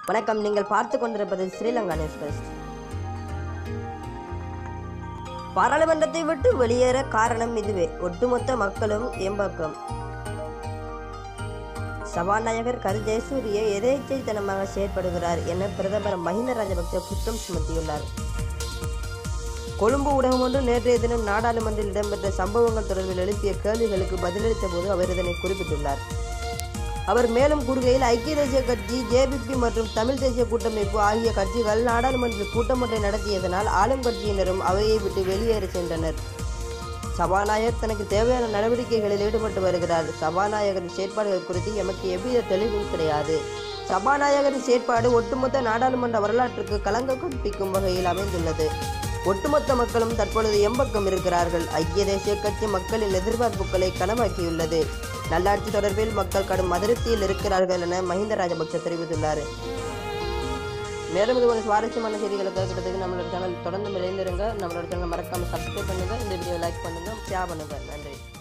வணக்கம் நீங்கள் பார்த்து கொண்டிருப்பது ஸ்ரீலங்கா நியூஸ் பெஸ்ட் பாராளுமன்றத்தை விட்டு வெளியேற காரணம் இதுவே ஒட்டுமொத்த மக்களும் எம்பக்கம் சபாநாயகர் கரு ஜெயசூரிய எதேச்சைத்தனமாக செயற்படுகிறார் என பிரதமர் மஹிந்த ராஜபக்ச குற்றம் சுமத்தியுள்ளார் கொழும்பு ஊடகம் ஒன்று நேற்றைய தினம் நாடாளுமன்றில் இடம்பெற்ற சம்பவங்கள் தொடர்பில் எழுப்பிய கேள்விகளுக்கு பதிலளித்த போது அவர் இதனை குறிப்பிட்டுள்ளார் அவர் மேலும் கூறுகையில் ஐக்கிய தேசிய கட்சி ஜேபிபி மற்றும் தமிழ் தேசிய கூட்டமைப்பு ஆகிய கட்சிகள் நாடாளுமன்ற கூட்டம் ஒன்றை நடத்தியதனால் ஆளும் கட்சியினரும் அவையை விட்டு வெளியேறி சென்றனர் சபாநாயகர் தனக்கு தேவையான நடவடிக்கைகளில் ஈடுபட்டு வருகிறார் சபாநாயகரின் செயற்பாடுகள் குறித்து எமக்கு எவ்வித தெளிவும் கிடையாது சபாநாயகரின் செயற்பாடு ஒட்டுமொத்த நாடாளுமன்ற வரலாற்றுக்கு களங்க கற்பிக்கும் வகையில் அமைந்துள்ளது ஒட்டுமொத்த மக்களும் தற்பொழுது எம்பக்கம் இருக்கிறார்கள் ஐக்கிய தேசிய கட்சி மக்களின் எதிர்பார்ப்புகளை கனவாக்கியுள்ளது நல்லாட்சி தொடர்பில் மக்கள் கடும் அதிருப்தியில் இருக்கிறார்கள் என மஹிந்த ராஜபக்ச தெரிவித்துள்ளார் மேலும் இது ஒரு சுவாரஸ்யமான செய்திகளை கேட்கறதுக்கு நம்மளோட சேனல் தொடர்ந்து இணைந்திருங்க நம்மளோட சேனல் மறக்காம சப்ஸ்கிரைப் பண்ணுங்க இந்த வீடியோ லைக் பண்ணுங்க ஷேர் பண்ணுங்க நன்றி